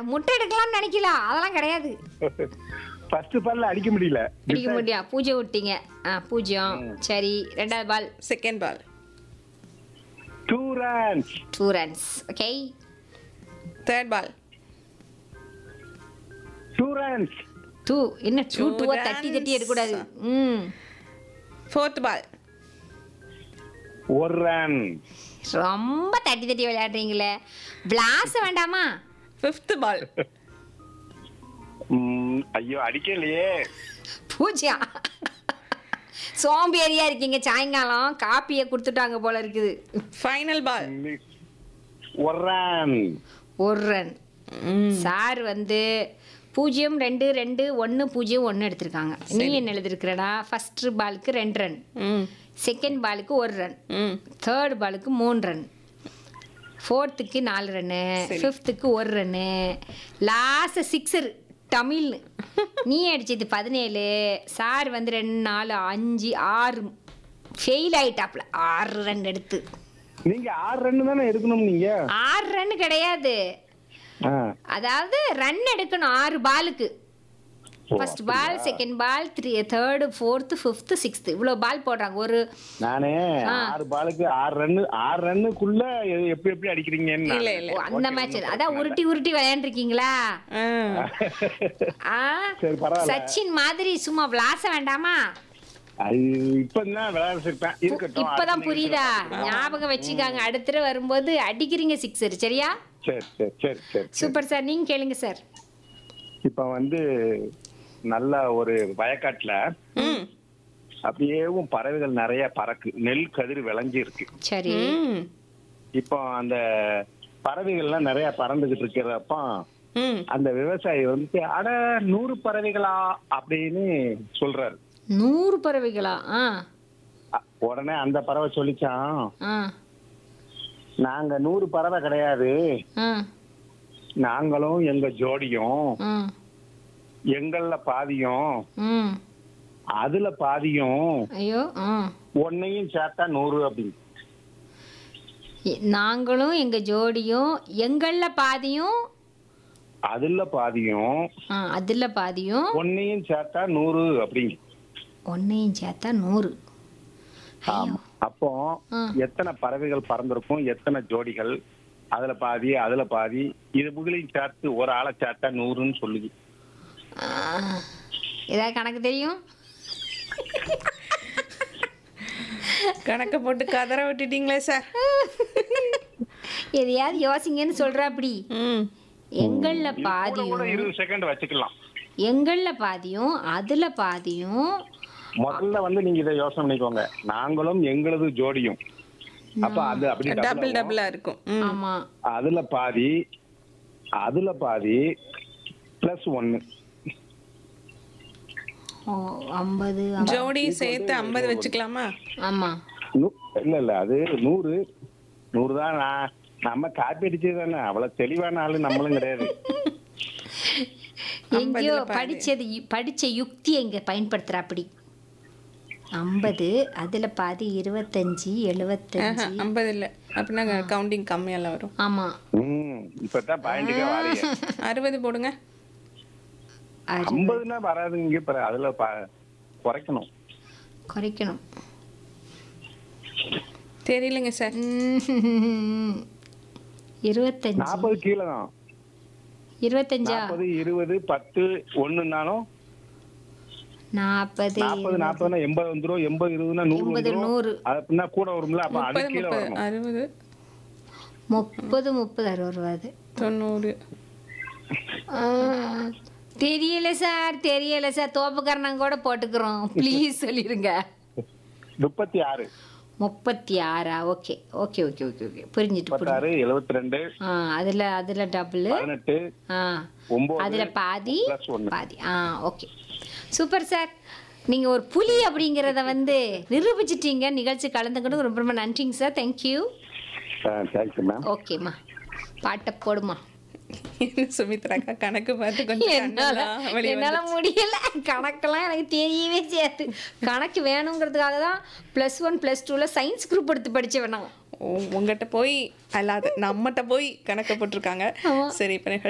முட்டை எடுக்கலாம்னு நினைக்கலாம் அதெல்லாம் கிடையாது ஃபர்ஸ்ட் பால்ல அடிக்க முடியல அடிக்க முடியா பூஜை விட்டீங்க ஆ பூஜ்யம் சரி ரெண்டாவது ball second ball two runs two runs okay third ball two runs two என்ன டூ Two டூவா தட்டி தட்டி runs. எடுக்கக்கூடாது ம் ஃபோர்த் பால் ஒரு ரன் ரொம்ப தட்டி தட்டி விளையாடுறீங்களே பிளாஸ் வேண்டாமா ஃபிஃப்த் பால் ஐயோ அடிக்கலையே பூஜ்யா சோம்பேறியா இருக்கீங்க சாயங்காலம் காப்பியை கொடுத்துட்டாங்க போல இருக்குது ஃபைனல் பால் ஒரு ரன் ஒரு ரன் சார் வந்து பூஜ்ஜியம் ரெண்டு ரெண்டு ஒன்று பூஜ்ஜியம் ஒன்று எடுத்திருக்காங்க நீ என்ன எழுதிருக்கிறடா ஃபர்ஸ்ட் பாலுக்கு ரெண்டு ரன் ம் செகண்ட் பாலுக்கு ஒரு ரன் ம் தேர்ட் பாலுக்கு மூணு ரன் ஃபோர்த்துக்கு நாலு ரன்னு ஃபிஃப்த்துக்கு ஒரு ரன்னு லாஸ்ட் சிக்ஸர் தமிழ் நீ அடிச்சது பதினேழு சார் வந்து ரெண்டு நாலு அஞ்சு ஆறு ஃபெயில் ஆயிட்டாப்ல ஆறு ரன் எடுத்து நீங்க ஆறு ரன் தானே எடுக்கணும் நீங்க ஆறு ரன் கிடையாது ஆ. அதாவது ரன் எடுக்கணும் ஆறு பாலுக்கு oh, first ball second ball three third fourth fifth sixth இவ்வளோ பால் போடுறாங்க ஒரு நானே ஆ. ஆறு பாலுக்கு ஆறு ரன்னு ஆறு ரன்னுக்குள்ள எ- எப்படி எப்படி அடிக்கிறீங்கன்னு இல்ல நான். இல்ல ஓ, அந்த மேட்ச் அதான் உருட்டி உருட்டி விளையாண்டுருக்கீங்களா ஆ ஆ சரி பரவாயில்ல சச்சின் மாதிரி சும்மா விளாச வேண்டாமா அது இப்பதான் விளையாடிருப்பேன் இருக்கட்டும் இப்பதான் அடுத்த புரியுதா நிமிஷம் ஞாபகம் வச்சுக்காங்க அடுத்த தடவை வரும்போது அடிக்கிறீங்க சிக்ஸர் சரியா சரி சரி சரி சரி சரி. சூப்பர் சார் நீங்க கேளுங்க சார் இப்ப வந்து நல்ல ஒரு வயக்காட்டுல ம் அப்படியேவும் பறவைகள் நிறைய பறக்கு நெல் கதிர் விளைஞ்சி இருக்கு சரி ம் இப்போ அந்த பறவைகள்லாம் நிறைய பறந்துகிட்டு இருக்கிறப்ப ம் அந்த விவசாயி வந்து அட நூறு பறவைகளா அப்படின்னு சொல்றாரு நூறு பறவைகளா ஆ அ- உடனே அந்த பறவை சொல்லிச்சான் ஆ நாங்க நூறு பறவை கிடையாது ஆ நாங்களும் எங்க ஜோடியும் ஆ எங்கள்ல பாதியும் ம் அதுல பாதியும் ஐயோ ஆ ஒன்னையும் சேர்த்தா நூறு அப்படின்னு எ- நாங்களும் எங்க ஜோடியும் எங்கள்ல பாதியும் அதுல பாதியும் ஆ அதுல பாதியும் ஒன்னையும் சேர்த்தா நூறு அப்படிங்க ஒன்னையும் சேர்த்தா நூறு ஆமா அப்போ ஆ. எத்தனை பறவைகள் பறந்திருக்கும் எத்தனை ஜோடிகள் அதுல பாதி அதுல பாதி இது முகலையும் சேர்த்து ஒரு ஆளை சேர்த்தா நூறுன்னு சொல்லுது ஆ, ஏதாவது கணக்கு தெரியும் கணக்க போட்டு கதற விட்டுட்டீங்களே சார் எதையாவது யோசிங்கன்னு சொல்றா அப்படி ம் எங்கள்ல கூட கூட பாதியும் இருபது செகண்ட் வச்சுக்கலாம் எங்கள்ல பாதியும் அதுல பாதியும் முதல்ல வந்து நீங்க இதை யோசனை பண்ணிக்கோங்க நாங்களும் எங்களது ஜோடியும் அப்ப அது அப்படி டபுள் double ஆகும். டபுளா இருக்கும் ம் ஆமா அதுல பாதி அதுல பாதி பிளஸ் ஒன்னு ஓ ஐம்பது ஜோடி சேர்த்து ஐம்பது வச்சுக்கலாமா ஆமா நூ- இல்ல இல்ல அது நூறு நூறு தான் நான் நம்ம காப்பி அடிச்சது தானே அவ்வளவு தெளிவான ஆளு நம்மளும் கிடையாது எங்கேயோ ஐம்பதுல பாதி. படிச்சது படிச்ச யுக்தி இங்க பயன்படுத்துற அப்படி ஐம்பது அதுல பாதி இருபத்தஞ்சு எழுபத்தஞ்சு ஐம்பது இல்லை அப்படின்னா கவுண்டிங் கம்மியெல்லாம் வரும் ஆமா ம் இப்பதான் பாயிண்ட்டுக்கே வாரீங்க அறுபது போடுங்க அறு- ஐம்பதுன்னா வராதுங்க இப்ப அதுல ப- குறைக்கணும் குறைக்கணும் தெரியலங்க சார் ம். இருபத்தஞ்சு நாற்பது கீழே தான் இருபத்தஞ்சா நாற்பது இருபது பத்து ஒண்ணுனாலும் நாற்பது நாற்பது நாற்பதுனா எண்பது வந்துரும் எண்பது இருபதுனா நூறு எண்பது வந்துரும் நூறு அது அப்படின்னா கூட வரும்ல அப்ப அது முப்பது கீழே முப்பது வரணும் அறுபது முப்பது முப்பது அறுபது ரூபாது தொண்ணூறு தெரியல சார் தெரியல சார் தோப்புக்காரனாங்க கூட போட்டுக்கிறோம் ப்ளீஸ் சொல்லிருங்க முப்பத்தி ஆறு முப்பத்தி ஆறா okay okay okay okay okay புரிஞ்சிட்டு புரிஞ்சு முப்பத்தாறு எழுபத்தி ரெண்டு ஆ அதுல அதுல டபுள் பதினெட்டு ஆ ஒன்பது அதுல பாதி plus ஒண்ணு. பாதி ஆ ஓகே சூப்பர் சார் நீங்க ஒரு புலி அப்படிங்கிறத வந்து நிரூபிச்சிட்டீங்க நிகழ்ச்சி கலந்துக்கணும் ரொம்ப ரொம்ப நன்றிங்க சார் தேங்க்யூ தேங்க்யூ மேம் ஓகேம்மா பாட்டை போடுமா என்ன சுமித்ராக்கா கணக்கு பார்த்து கொஞ்சம் என்னால கண்ணெல்லாம் வெளிய என்னால முடியல கணக்கெல்லாம் எனக்கு தெரியவே செய்யாது கணக்கு வேணுங்கிறதுக்காக தான் ப்ளஸ் ஒன் ப்ளஸ் டூவில் சயின்ஸ் குரூப் எடுத்து படிச்சேன் நான் உ- உங்ககிட்ட போய் அல்லாத நம்மகிட்ட போய் கணக்கு போட்டிருக்காங்க சரி இப்போ